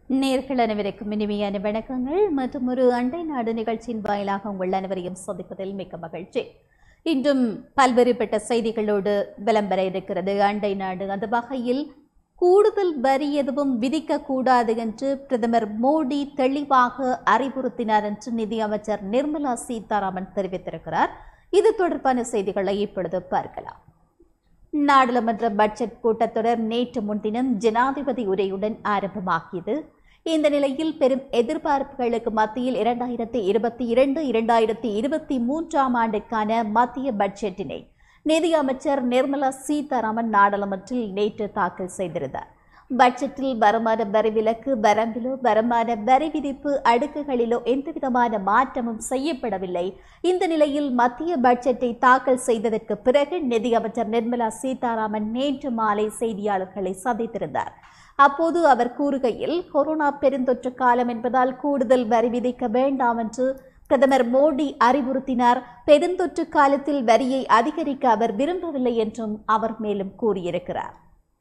நேர்கள் அனைவருக்கும் இனிமையான வணக்கங்கள் மற்றும் ஒரு அண்டை நாடு நிகழ்ச்சியின் வாயிலாக உங்கள் அனைவரையும் சந்திப்பதில் மிக்க மகிழ்ச்சி இன்றும் பல்வேறுபட்ட செய்திகளோடு விளம்பர இருக்கிறது அண்டை நாடு அந்த வகையில் கூடுதல் வரி எதுவும் விதிக்கக்கூடாது என்று பிரதமர் மோடி தெளிவாக அறிவுறுத்தினார் என்று நிதியமைச்சர் நிர்மலா சீதாராமன் தெரிவித்திருக்கிறார் இது தொடர்பான செய்திகளை இப்பொழுது பார்க்கலாம் நாடாளுமன்ற பட்ஜெட் கூட்டத்தொடர் நேற்று முன்தினம் ஜனாதிபதி உரையுடன் ஆரம்பமாகியது இந்த நிலையில் பெரும் எதிர்பார்ப்புகளுக்கு மத்தியில் இரண்டாயிரத்தி இருபத்தி இரண்டு இரண்டாயிரத்தி இருபத்தி மூன்றாம் ஆண்டுக்கான மத்திய பட்ஜெட்டினை நிதியமைச்சர் நிர்மலா சீதாராமன் நாடாளுமன்றில் நேற்று தாக்கல் செய்திருந்தார் பட்ஜெட்டில் வருமான வரி விலக்கு வரம்பிலோ வருமான வரி விதிப்பு அடுக்குகளிலோ எந்தவிதமான மாற்றமும் செய்யப்படவில்லை இந்த நிலையில் மத்திய பட்ஜெட்டை தாக்கல் செய்ததற்கு பிறகு நிதியமைச்சர் நிர்மலா சீதாராமன் நேற்று மாலை செய்தியாளர்களை சந்தித்திருந்தார் அப்போது அவர் கூறுகையில் கொரோனா பெருந்தொற்று காலம் என்பதால் கூடுதல் வரி விதிக்க வேண்டாம் என்று பிரதமர் மோடி அறிவுறுத்தினார் பெருந்தொற்று காலத்தில் வரியை அதிகரிக்க அவர் விரும்பவில்லை என்றும் அவர் மேலும் கூறியிருக்கிறார்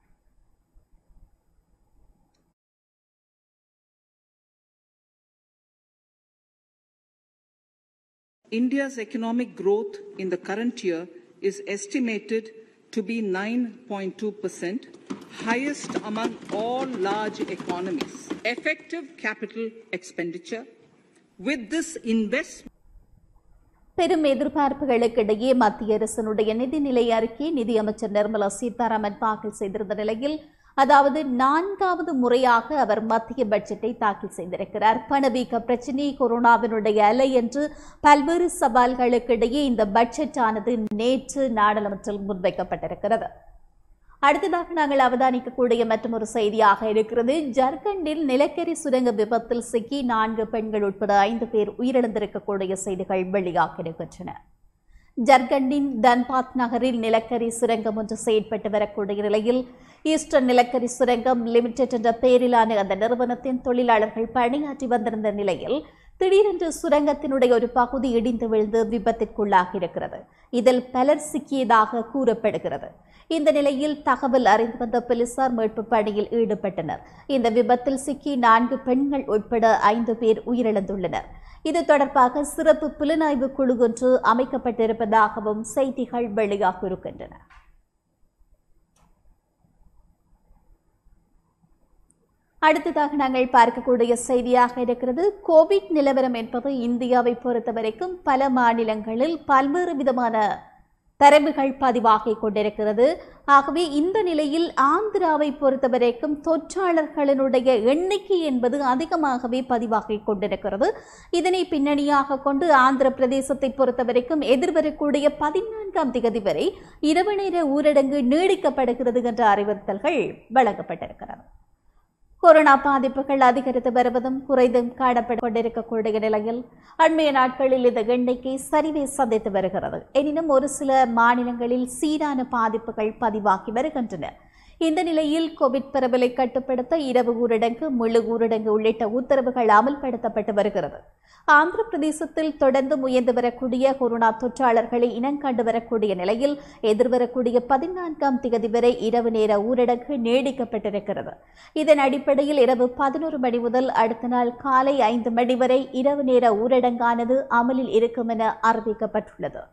India's economic growth in the current year is estimated to be 9.2%, highest among all large economies. Effective capital expenditure. With this investment, பெரும் எதிர்பார்ப்புகளுக்கு இடையே மத்திய அரசினுடைய நிதிநிலை அறிக்கை நிதியமைச்சர் நிர்மலா சீதாராமன் தாக்கல் செய்திருந்த நிலையில் அதாவது நான்காவது முறையாக அவர் மத்திய பட்ஜெட்டை தாக்கல் செய்திருக்கிறார் பணவீக்க பிரச்சினை கொரோனாவினுடைய அலை என்று பல்வேறு சவால்களுக்கு இடையே இந்த பட்ஜெட் ஆனது நேற்று நாடாளுமன்றில் முன்வைக்கப்பட்டிருக்கிறது அடுத்ததாக நாங்கள் அவதானிக்கக்கூடிய மற்றொரு செய்தியாக இருக்கிறது ஜார்க்கண்டில் நிலக்கரி சுரங்க விபத்தில் சிக்கி நான்கு பெண்கள் உட்பட ஐந்து பேர் உயிரிழந்திருக்கக்கூடிய செய்திகள் வெளியாகியிருக்கின்றன ஜர்கண்டின் தன்பாத் நகரில் நிலக்கரி சுரங்கம் ஒன்று செயற்பட்டு வரக்கூடிய நிலையில் ஈஸ்டர்ன் நிலக்கரி சுரங்கம் லிமிடெட் என்ற பெயரிலான அந்த நிறுவனத்தின் தொழிலாளர்கள் பணியாற்றி வந்திருந்த நிலையில் திடீரென்று சுரங்கத்தினுடைய ஒரு பகுதி இடிந்து விழுந்து விபத்திற்குள்ளாகி இருக்கிறது இதில் பலர் சிக்கியதாக கூறப்படுகிறது இந்த நிலையில் தகவல் அறிந்து வந்த போலீசார் மீட்பு பணியில் ஈடுபட்டனர் இந்த விபத்தில் சிக்கி நான்கு பெண்கள் உட்பட ஐந்து பேர் உயிரிழந்துள்ளனர் இது தொடர்பாக சிறப்பு புலனாய்வு குழு ஒன்று அமைக்கப்பட்டிருப்பதாகவும் செய்திகள் வெளியாக இருக்கின்றன அடுத்ததாக நாங்கள் பார்க்கக்கூடிய செய்தியாக இருக்கிறது கோவிட் நிலவரம் என்பது இந்தியாவை பொறுத்தவரைக்கும் பல மாநிலங்களில் பல்வேறு விதமான தரவுகள் பதிவாகிக் கொண்டிருக்கிறது ஆகவே இந்த நிலையில் ஆந்திராவை பொறுத்தவரைக்கும் தொற்றாளர்களினுடைய எண்ணிக்கை என்பது அதிகமாகவே பதிவாகிக் கொண்டிருக்கிறது இதனை பின்னணியாக கொண்டு ஆந்திர பிரதேசத்தை பொறுத்தவரைக்கும் எதிர்வரக்கூடிய பதினான்காம் திகதி வரை இரவு நேர ஊரடங்கு நீடிக்கப்படுகிறது என்ற அறிவுறுத்தல்கள் வழங்கப்பட்டிருக்கிறது கொரோனா பாதிப்புகள் அதிகரித்து வருவதும் குறைந்தும் காணப்பட்டு கொண்டிருக்கக்கூடிய நிலையில் அண்மைய நாட்களில் இந்த எண்ணிக்கை சரிவை சந்தித்து வருகிறது எனினும் ஒரு சில மாநிலங்களில் சீரான பாதிப்புகள் பதிவாகி வருகின்றன இந்த நிலையில் கோவிட் பரவலை கட்டுப்படுத்த இரவு ஊரடங்கு முழு ஊரடங்கு உள்ளிட்ட உத்தரவுகள் அமல்படுத்தப்பட்டு வருகிறது ஆந்திர பிரதேசத்தில் தொடர்ந்து முயன்று வரக்கூடிய கொரோனா தொற்றாளர்களை இனங்கண்டு வரக்கூடிய நிலையில் எதிர்வரக்கூடிய பதினான்காம் திகதி வரை இரவு நேர ஊரடங்கு நீடிக்கப்பட்டிருக்கிறது இதன் அடிப்படையில் இரவு பதினோரு மணி முதல் அடுத்த நாள் காலை ஐந்து மணி வரை இரவு நேர ஊரடங்கானது அமலில் இருக்கும் என அறிவிக்கப்பட்டுள்ளது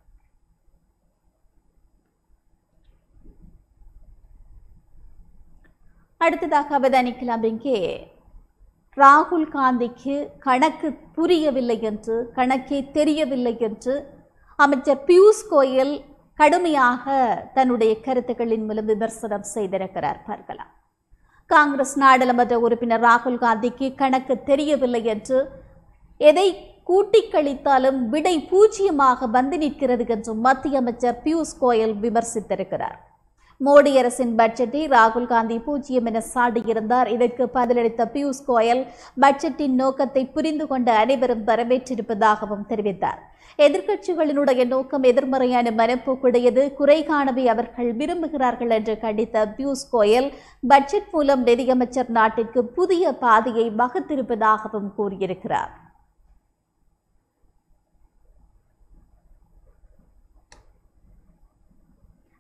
அடுத்ததாக அவதானிக்கலாம் இங்கே ராகுல் காந்திக்கு கணக்கு புரியவில்லை என்று கணக்கே தெரியவில்லை என்று அமைச்சர் பியூஷ் கோயல் கடுமையாக தன்னுடைய கருத்துக்களின் மூலம் விமர்சனம் செய்திருக்கிறார் பார்க்கலாம் காங்கிரஸ் நாடாளுமன்ற உறுப்பினர் ராகுல் காந்திக்கு கணக்கு தெரியவில்லை என்று எதை கூட்டி கழித்தாலும் விடை பூஜ்ஜியமாக வந்து நிற்கிறது என்றும் மத்திய அமைச்சர் பியூஷ் கோயல் விமர்சித்திருக்கிறார் மோடி அரசின் பட்ஜெட்டை ராகுல் காந்தி பூஜ்ஜியம் என சாடியிருந்தார் இதற்கு பதிலளித்த பியூஷ் கோயல் பட்ஜெட்டின் நோக்கத்தை புரிந்து கொண்ட அனைவரும் வரவேற்றிருப்பதாகவும் தெரிவித்தார் எதிர்க்கட்சிகளினுடைய நோக்கம் எதிர்மறையான மனப்போக்குடையது குறை காணவே அவர்கள் விரும்புகிறார்கள் என்று கண்டித்த பியூஷ் கோயல் பட்ஜெட் மூலம் நிதியமைச்சர் நாட்டிற்கு புதிய பாதையை வகுத்திருப்பதாகவும் கூறியிருக்கிறார்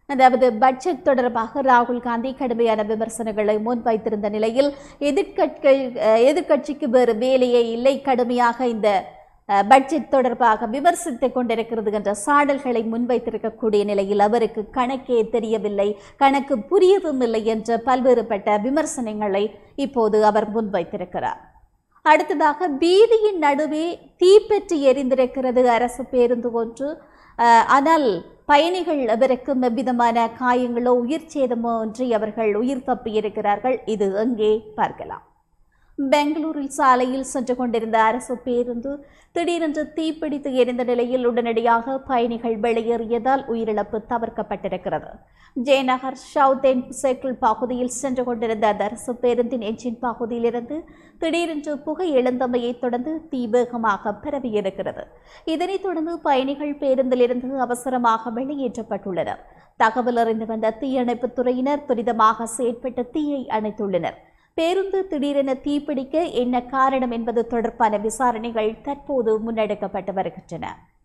அதாவது பட்ஜெட் தொடர்பாக ராகுல் காந்தி கடுமையான விமர்சனங்களை முன்வைத்திருந்த நிலையில் எதிர்க்கட்கள் அஹ், எதிர்க்கட்சிக்கு வேறு வேலையே இல்லை கடுமையாக இந்த அஹ், பட்ஜெட் தொடர்பாக விமர்சித்துக் கொண்டிருக்கிறது என்ற சாடல்களை முன்வைத்திருக்கக்கூடிய நிலையில் அவருக்கு கணக்கே தெரியவில்லை கணக்கு புரியவும் இல்லை என்ற பல்வேறுபட்ட விமர்சனங்களை இப்போது அவர் முன்வைத்திருக்கிறார் அடுத்ததாக பீதியின் நடுவே தீப்பற்றி எரிந்திருக்கிறது அரசு பேருந்து ஒன்று அஹ், ஆனால் பயணிகள் எவருக்கும் எவ்விதமான காயங்களோ உயிர் சேதமோ இன்றி அவர்கள் உயிர் தப்பியிருக்கிறார்கள் இது எங்கே பார்க்கலாம் பெங்களூரில் சாலையில் சென்று கொண்டிருந்த அரசு பேருந்து திடீரென்று தீப்பிடித்து எரிந்த நிலையில் உடனடியாக பயணிகள் வெளியேறியதால் உயிரிழப்பு தவிர்க்கப்பட்டிருக்கிறது ஜெயநகர் ஷவுதேன் சைக்கிள் பகுதியில் சென்று கொண்டிருந்த அந்த அரசு பேருந்தின் என்ஜின் பகுதியிலிருந்து திடீரென்று புகை எழுந்தமையைத் தொடர்ந்து தீ வேகமாக பரவியிருக்கிறது இதனைத் தொடர்ந்து பயணிகள் பேருந்திலிருந்து அவசரமாக வெளியேற்றப்பட்டுள்ளனர் தகவல் அறிந்து வந்த தீயணைப்புத் துறையினர் துரிதமாக செயற்பட்டு தீயை அணைத்துள்ளனர் பேருந்து திடீரென தீப்பிடிக்க என்ன காரணம் என்பது தொடர்பான விசாரணைகள் தற்போது முன்னெடுக்கப்பட்டு வருகின்றன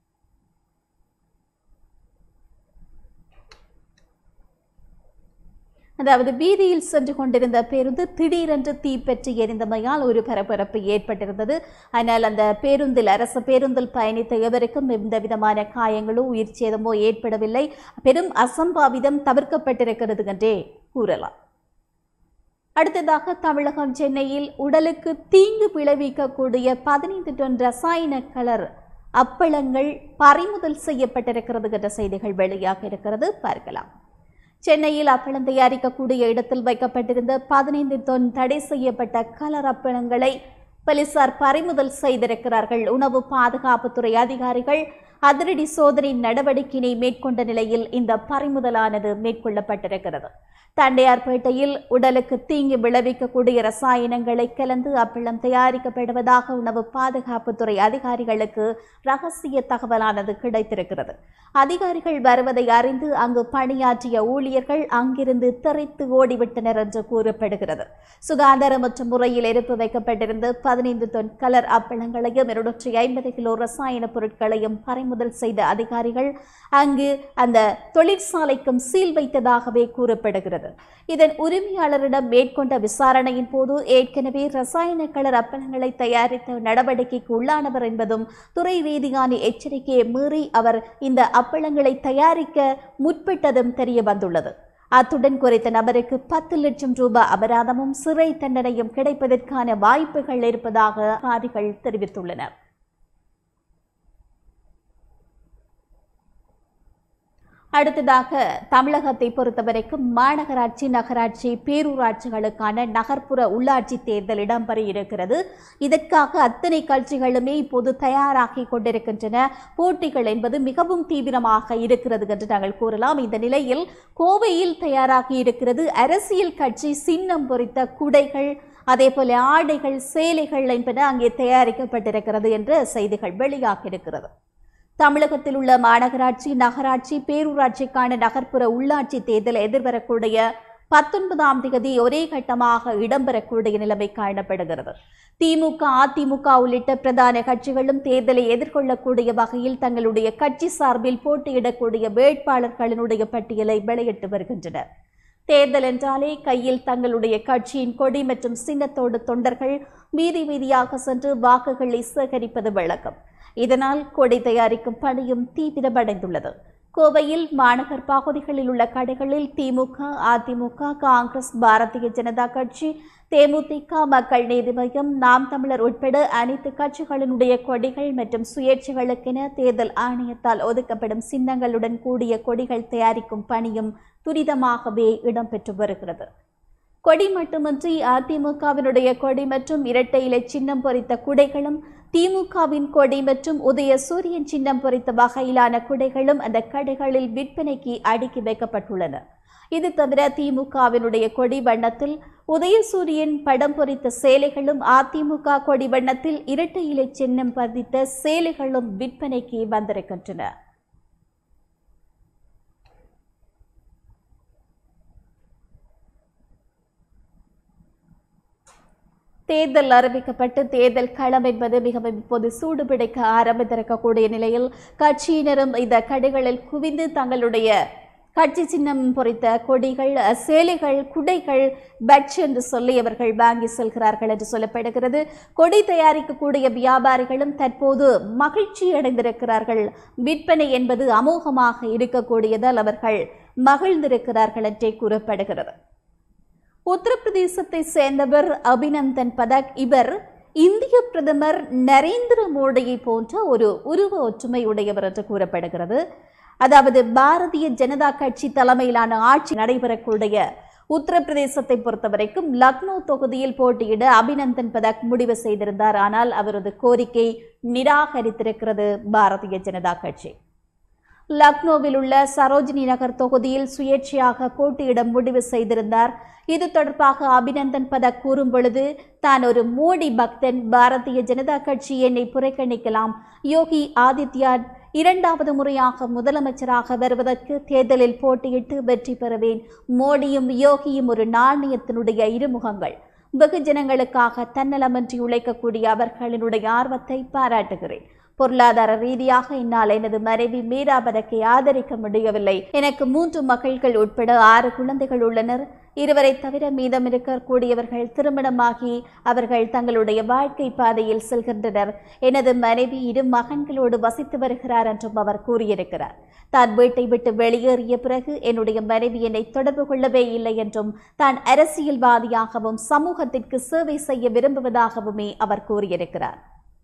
அதாவது வீதியில் சென்று கொண்டிருந்த பேருந்து திடீரென்று தீப்பற்றி எரிந்தமையால் ஒரு பரபரப்பு ஏற்பட்டிருந்தது ஆனால் அந்த பேருந்தில் அரசு பேருந்தில் பயணித்த எவருக்கும் எந்த விதமான காயங்களோ உயிர் சேதமோ ஏற்படவில்லை பெரும் அசம்பாவிதம் தவிர்க்கப்பட்டிருக்கிறது என்றே கூறலாம் அடுத்ததாக தமிழகம் சென்னையில் உடலுக்கு தீங்கு விளைவிக்கக்கூடிய பதினைந்து டன் ரசாயன கலர் அப்பளங்கள் பறிமுதல் செய்யப்பட்டிருக்கிறது என்ற செய்திகள் வெளியாக இருக்கிறது பார்க்கலாம் சென்னையில் அப்பளம் தயாரிக்கக்கூடிய இடத்தில் வைக்கப்பட்டிருந்த பதினைந்து தொன் தடை செய்யப்பட்ட கலர் அப்பளங்களை போலீசார் பறிமுதல் செய்திருக்கிறார்கள் உணவு பாதுகாப்புத்துறை அதிகாரிகள் அதிரடி சோதனை நடவடிக்கையினை மேற்கொண்ட நிலையில் இந்த பறிமுதலானது மேற்கொள்ளப்பட்டிருக்கிறது தண்டையார்பேட்டையில் உடலுக்கு தீங்கு விளைவிக்கக்கூடிய ரசாயனங்களை கலந்து அப்பளம் தயாரிக்கப்படுவதாக உணவு பாதுகாப்புத்துறை அதிகாரிகளுக்கு ரகசிய தகவலானது கிடைத்திருக்கிறது அதிகாரிகள் வருவதை அறிந்து அங்கு பணியாற்றிய ஊழியர்கள் அங்கிருந்து தெறித்து ஓடிவிட்டனர் என்று கூறப்படுகிறது சுகாதாரமற்ற முறையில் இருப்பு வைக்கப்பட்டிருந்த பதினைந்து தொன் கலர் அப்பளங்களையும் இருநூற்றி ஐம்பது கிலோ ரசாயன பொருட்களையும் பறிமுதல் செய்த அதிகாரிகள் அங்கு அந்த தொழிற்சாலைக்கும் சீல் வைத்ததாகவே கூறப்படுகிறது இதன் உரிமையாளரிடம் மேற்கொண்ட விசாரணையின் போது ஏற்கனவே ரசாயன கலர் அப்பளங்களை தயாரித்த நடவடிக்கைக்கு உள்ளானவர் என்பதும் துறை ரீதியான எச்சரிக்கையை மீறி அவர் இந்த அப்பளங்களை தயாரிக்க முற்பட்டதும் தெரிய வந்துள்ளது அத்துடன் குறித்த நபருக்கு பத்து லட்சம் ரூபாய் அபராதமும் சிறை தண்டனையும் கிடைப்பதற்கான வாய்ப்புகள் இருப்பதாக அதிகாரிகள் தெரிவித்துள்ளனர் அடுத்ததாக தமிழகத்தை பொறுத்தவரைக்கும் மாநகராட்சி நகராட்சி பேரூராட்சிகளுக்கான நகர்ப்புற உள்ளாட்சி தேர்தல் இடம்பெற இருக்கிறது இதற்காக அத்தனை கட்சிகளுமே இப்போது தயாராகி கொண்டிருக்கின்றன போட்டிகள் என்பது மிகவும் தீவிரமாக இருக்கிறது என்று நாங்கள் கூறலாம் இந்த நிலையில் கோவையில் தயாராகி இருக்கிறது அரசியல் கட்சி சின்னம் பொறித்த குடைகள் அதே போல ஆடைகள் சேலைகள் என்பன அங்கே தயாரிக்கப்பட்டிருக்கிறது என்ற செய்திகள் வெளியாக இருக்கிறது தமிழகத்தில் உள்ள மாநகராட்சி நகராட்சி பேரூராட்சிக்கான நகர்ப்புற உள்ளாட்சி தேர்தல் எதிர்வரக்கூடிய பத்தொன்பதாம் தேதி ஒரே கட்டமாக இடம்பெறக்கூடிய நிலைமை காணப்படுகிறது திமுக அதிமுக உள்ளிட்ட பிரதான கட்சிகளும் தேர்தலை எதிர்கொள்ளக்கூடிய வகையில் தங்களுடைய கட்சி சார்பில் போட்டியிடக்கூடிய வேட்பாளர்களினுடைய பட்டியலை வெளியிட்டு வருகின்றனர் தேர்தல் என்றாலே கையில் தங்களுடைய கட்சியின் கொடி மற்றும் சின்னத்தோடு தொண்டர்கள் வீதி வீதியாக சென்று வாக்குகளை சேகரிப்பது வழக்கம் இதனால் கொடி தயாரிக்கும் பணியும் தீவிரமடைந்துள்ளது கோவையில் மாநகர் பகுதிகளில் உள்ள கடைகளில் திமுக அதிமுக காங்கிரஸ் பாரதிய ஜனதா கட்சி தேமுதிக மக்கள் நீதி மையம் நாம் தமிழர் உட்பட அனைத்து கட்சிகளினுடைய கொடிகள் மற்றும் சுயேட்சைகளுக்கென தேர்தல் ஆணையத்தால் ஒதுக்கப்படும் சின்னங்களுடன் கூடிய கொடிகள் தயாரிக்கும் பணியும் துரிதமாகவே இடம்பெற்று வருகிறது கொடி மட்டுமின்றி அதிமுகவினுடைய கொடி மற்றும் இரட்டை இலை சின்னம் பொறித்த குடைகளும் திமுகவின் கொடி மற்றும் உதய சூரியன் சின்னம் பொறித்த வகையிலான குடைகளும் அந்த கடைகளில் விற்பனைக்கு அடுக்கி வைக்கப்பட்டுள்ளன இது தவிர திமுகவினுடைய கொடி வண்ணத்தில் உதயசூரியன் படம் பொறித்த சேலைகளும் அதிமுக கொடி வண்ணத்தில் இரட்டை இலை சின்னம் பதித்த சேலைகளும் விற்பனைக்கு வந்திருக்கின்றன தேர்தல் அறிவிக்கப்பட்டு தேர்தல் களம் என்பது மிகவும் இப்போது சூடுபிடிக்க ஆரம்பித்திருக்கக்கூடிய நிலையில் கட்சியினரும் இந்த கடைகளில் குவிந்து தங்களுடைய கட்சி சின்னம் பொறித்த கொடிகள் சேலைகள் குடைகள் பட்ஜ் என்று சொல்லி அவர்கள் வாங்கி செல்கிறார்கள் என்று சொல்லப்படுகிறது கொடி தயாரிக்கக்கூடிய வியாபாரிகளும் தற்போது மகிழ்ச்சி அடைந்திருக்கிறார்கள் விற்பனை என்பது அமோகமாக இருக்கக்கூடியதால் அவர்கள் மகிழ்ந்திருக்கிறார்கள் என்றே கூறப்படுகிறது உத்தரப்பிரதேசத்தை சேர்ந்தவர் அபிநந்தன் பதக் இவர் இந்திய பிரதமர் நரேந்திர மோடியை போன்ற ஒரு உருவ ஒற்றுமை உடையவர் என்று கூறப்படுகிறது அதாவது பாரதிய ஜனதா கட்சி தலைமையிலான ஆட்சி நடைபெறக்கூடிய உத்தரப்பிரதேசத்தை பொறுத்தவரைக்கும் லக்னோ தொகுதியில் போட்டியிட அபிநந்தன் பதக் முடிவு செய்திருந்தார் ஆனால் அவரது கோரிக்கை நிராகரித்திருக்கிறது பாரதிய ஜனதா கட்சி லக்னோவில் உள்ள சரோஜினி நகர் தொகுதியில் சுயேட்சையாக போட்டியிட முடிவு செய்திருந்தார் இது தொடர்பாக அபிநந்தன் பதக் கூறும் பொழுது தான் ஒரு மோடி பக்தன் பாரதிய ஜனதா கட்சி என்னை புறக்கணிக்கலாம் யோகி ஆதித்யா இரண்டாவது முறையாக முதலமைச்சராக வருவதற்கு தேர்தலில் போட்டியிட்டு வெற்றி பெறுவேன் மோடியும் யோகியும் ஒரு நாணயத்தினுடைய இருமுகங்கள் வெகுஜனங்களுக்காக தன்னலமின்றி உழைக்கக்கூடிய அவர்களினுடைய ஆர்வத்தை பாராட்டுகிறேன் பொருளாதார ரீதியாக என்னால் எனது மனைவி மீரா பதக்கை ஆதரிக்க முடியவில்லை எனக்கு மூன்று மகள்கள் உட்பட ஆறு குழந்தைகள் உள்ளனர் இருவரை தவிர மீதம் இருக்கக்கூடியவர்கள் திருமணமாகி அவர்கள் தங்களுடைய வாழ்க்கை பாதையில் செல்கின்றனர் எனது மனைவி இரு மகன்களோடு வசித்து வருகிறார் என்றும் அவர் கூறியிருக்கிறார் தான் வீட்டை விட்டு வெளியேறிய பிறகு என்னுடைய மனைவி என்னை தொடர்பு கொள்ளவே இல்லை என்றும் தான் அரசியல்வாதியாகவும் சமூகத்திற்கு சேவை செய்ய விரும்புவதாகவுமே அவர் கூறியிருக்கிறார்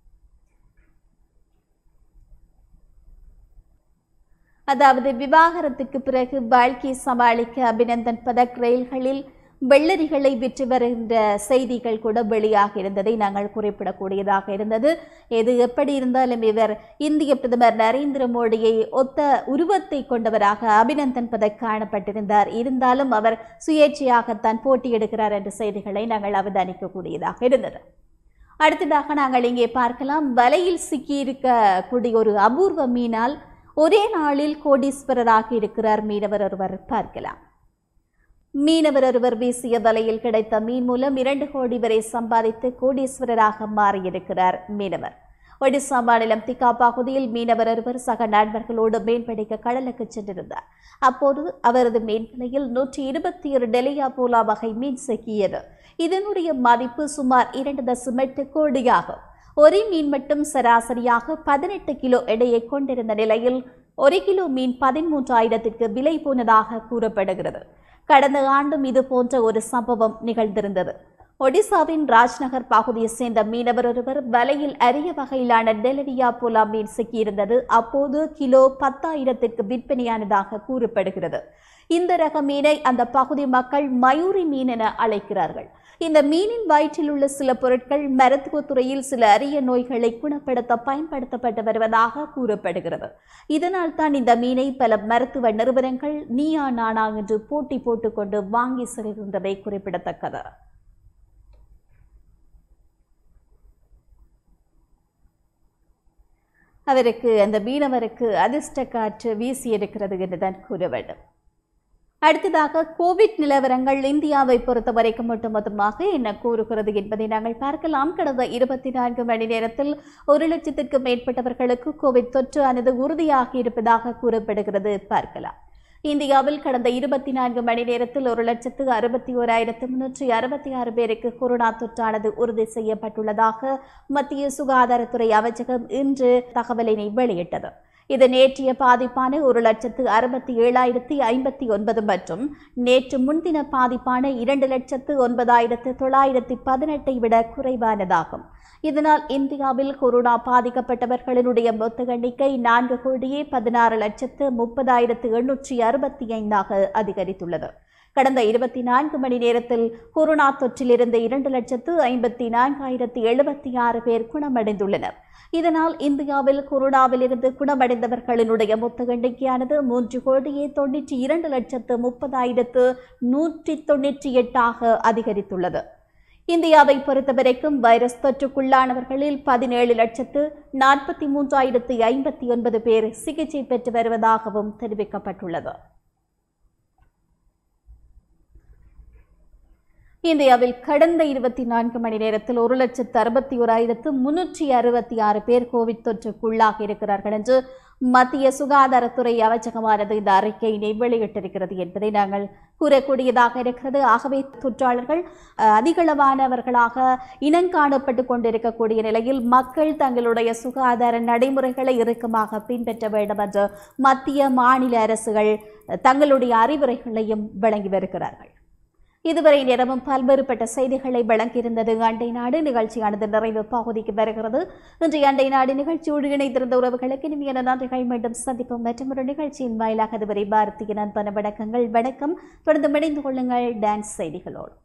அதாவது விவாகரத்துக்கு பிறகு வாழ்க்கையை சமாளிக்க அபிநந்தன் பதக் ரயில்களில் வெள்ளரிகளை விற்று வருகின்ற செய்திகள் கூட வெளியாக இருந்ததை நாங்கள் குறிப்பிடக்கூடியதாக இருந்தது எது எப்படி இருந்தாலும் இவர் இந்திய பிரதமர் நரேந்திர மோடியை ஒத்த உருவத்தை கொண்டவராக அபிநந்தன் பதக் காணப்பட்டிருந்தார் இருந்தாலும் அவர் சுயேட்சையாகத்தான் போட்டியிடுகிறார் என்ற செய்திகளை நாங்கள் அவதானிக்கக்கூடியதாக இருந்தது அடுத்ததாக நாங்கள் இங்கே பார்க்கலாம் வலையில் சிக்கியிருக்கக்கூடிய ஒரு அபூர்வ மீனால் ஒரே நாளில் கோடீஸ்வரராக இருக்கிறார் மீனவர் ஒருவர் பார்க்கலாம் மீனவர் ஒருவர் வீசிய வலையில் கிடைத்த மீன் மூலம் இரண்டு கோடி வரை சம்பாதித்து கோடீஸ்வரராக மாறியிருக்கிறார் மீனவர் ஒடிசா மாநிலம் திகா பகுதியில் மீனவர் ஒருவர் சக நண்பர்களோடு மீன்பிடிக்க கடலுக்கு சென்றிருந்தார் அப்போது அவரது மீன் விலையில் நூற்றி இருபத்தி ஒரு டெலியா போலா வகை மீன் சிக்கியது இதனுடைய மதிப்பு சுமார் இரண்டு தசம் எட்டு கோடியாகும் ஒரு மீன் மட்டும் சராசரியாக பதினெட்டு கிலோ எடையை கொண்டிருந்த நிலையில் ஒரு கிலோ மீன் பதிமூன்றாயிரத்திற்கு விலை போனதாக கூறப்படுகிறது கடந்த ஆண்டும் இது போன்ற ஒரு சம்பவம் நிகழ்ந்திருந்தது ஒடிசாவின் ராஜ்நகர் பகுதியை சேர்ந்த மீனவர் ஒருவர் வலையில் அரிய வகையிலான டெலரியா புலா மீன் சிக்கியிருந்தது அப்போது கிலோ பத்தாயிரத்திற்கு விற்பனையானதாக கூறப்படுகிறது இந்த ரக மீனை அந்த பகுதி மக்கள் மயூரி மீன் என அழைக்கிறார்கள் இந்த மீனின் வயிற்றில் உள்ள சில பொருட்கள் மருத்துவத் துறையில் சில அரிய நோய்களை குணப்படுத்த பயன்படுத்தப்பட்டு வருவதாக கூறப்படுகிறது இதனால் தான் இந்த மீனை பல மருத்துவ நிறுவனங்கள் நீயா நானா என்று போட்டி போட்டுக்கொண்டு வாங்கி செல்கின்றவை குறிப்பிடத்தக்கது அவருக்கு அந்த மீனவருக்கு அதிர்ஷ்ட காற்று வீசியிருக்கிறது என்றுதான் கூற வேண்டும் அடுத்ததாக கோவிட் நிலவரங்கள் இந்தியாவை பொறுத்த வரைக்கும் ஒட்டுமொத்தமாக என்ன கூறுகிறது என்பதை நாங்கள் பார்க்கலாம் கடந்த இருபத்தி நான்கு மணி நேரத்தில் ஒரு லட்சத்திற்கும் மேற்பட்டவர்களுக்கு கோவிட் தொற்று ஆனது உறுதியாகி இருப்பதாக கூறப்படுகிறது பார்க்கலாம் இந்தியாவில் கடந்த இருபத்தி நான்கு மணி நேரத்தில் ஒரு லட்சத்து அறுபத்தி ஓராயிரத்து முன்னூற்றி அறுபத்தி ஆறு பேருக்கு கொரோனா தொற்றானது உறுதி செய்யப்பட்டுள்ளதாக மத்திய சுகாதாரத்துறை அமைச்சகம் இன்று தகவலினை வெளியிட்டது இது நேற்றைய பாதிப்பான ஒரு லட்சத்து அறுபத்தி ஏழாயிரத்தி ஐம்பத்தி ஒன்பது மற்றும் நேற்று முன்தின பாதிப்பான இரண்டு லட்சத்து ஒன்பதாயிரத்து தொள்ளாயிரத்தி பதினெட்டை விட குறைவானதாகும் இதனால் இந்தியாவில் கொரோனா பாதிக்கப்பட்டவர்களினுடைய மொத்த எண்ணிக்கை நான்கு கோடியே பதினாறு லட்சத்து முப்பதாயிரத்து எண்ணூற்றி அறுபத்தி ஐந்தாக அதிகரித்துள்ளது கடந்த இருபத்தி நான்கு மணி நேரத்தில் கொரோனா தொற்றிலிருந்து இரண்டு லட்சத்து ஐம்பத்தி நான்காயிரத்தி எழுபத்தி ஆறு பேர் குணமடைந்துள்ளனர் இதனால் இந்தியாவில் கொரோனாவிலிருந்து குணமடைந்தவர்களினுடைய மொத்த எண்ணிக்கையானது மூன்று கோடியே தொண்ணூற்றி இரண்டு லட்சத்து முப்பதாயிரத்து நூற்றி தொண்ணூற்றி எட்டாக அதிகரித்துள்ளது இந்தியாவை பொறுத்தவரைக்கும் வைரஸ் தொற்றுக்குள்ளானவர்களில் பதினேழு லட்சத்து நாற்பத்தி மூன்றாயிரத்து ஐம்பத்தி ஒன்பது பேர் சிகிச்சை பெற்று வருவதாகவும் தெரிவிக்கப்பட்டுள்ளது இந்தியாவில் கடந்த இருபத்தி நான்கு மணி நேரத்தில் ஒரு லட்சத்து அறுபத்தி ஓராயிரத்து முன்னூற்றி அறுபத்தி ஆறு பேர் கோவிட் தொற்றுக்குள்ளாகி இருக்கிறார்கள் என்று மத்திய சுகாதாரத்துறை அமைச்சகமானது இந்த அறிக்கையினை வெளியிட்டிருக்கிறது என்பதை நாங்கள் கூறக்கூடியதாக இருக்கிறது ஆகவே தொற்றாளர்கள் அஹ், அதிகளவானவர்களாக இனங்காணப்பட்டு கொண்டிருக்கக்கூடிய நிலையில் மக்கள் தங்களுடைய சுகாதார நடைமுறைகளை இறுக்கமாக பின்பற்ற வேண்டும் என்று மத்திய மாநில அரசுகள் அஹ், தங்களுடைய அறிவுரைகளையும் வழங்கி வருகிறார்கள் இதுவரை நேரமும் பல்வேறுபட்ட செய்திகளை வழங்கியிருந்தது அண்டை நாடு நிகழ்ச்சியானது நிறைவு பகுதிக்கு வருகிறது இன்றைய அண்டை நாடு நிகழ்ச்சியோடு இணைந்திருந்த உறவுகளுக்கு இனிமையான நன்றிகள் மீண்டும் சந்திப்போம் மற்றும் ஒரு நிகழ்ச்சியின் வாயிலாக அதுவரை பாரதிய நண்பன வணக்கங்கள் வணக்கம் தொடர்ந்து இணைந்து கொள்ளுங்கள் டான்ஸ் செய்திகளோடு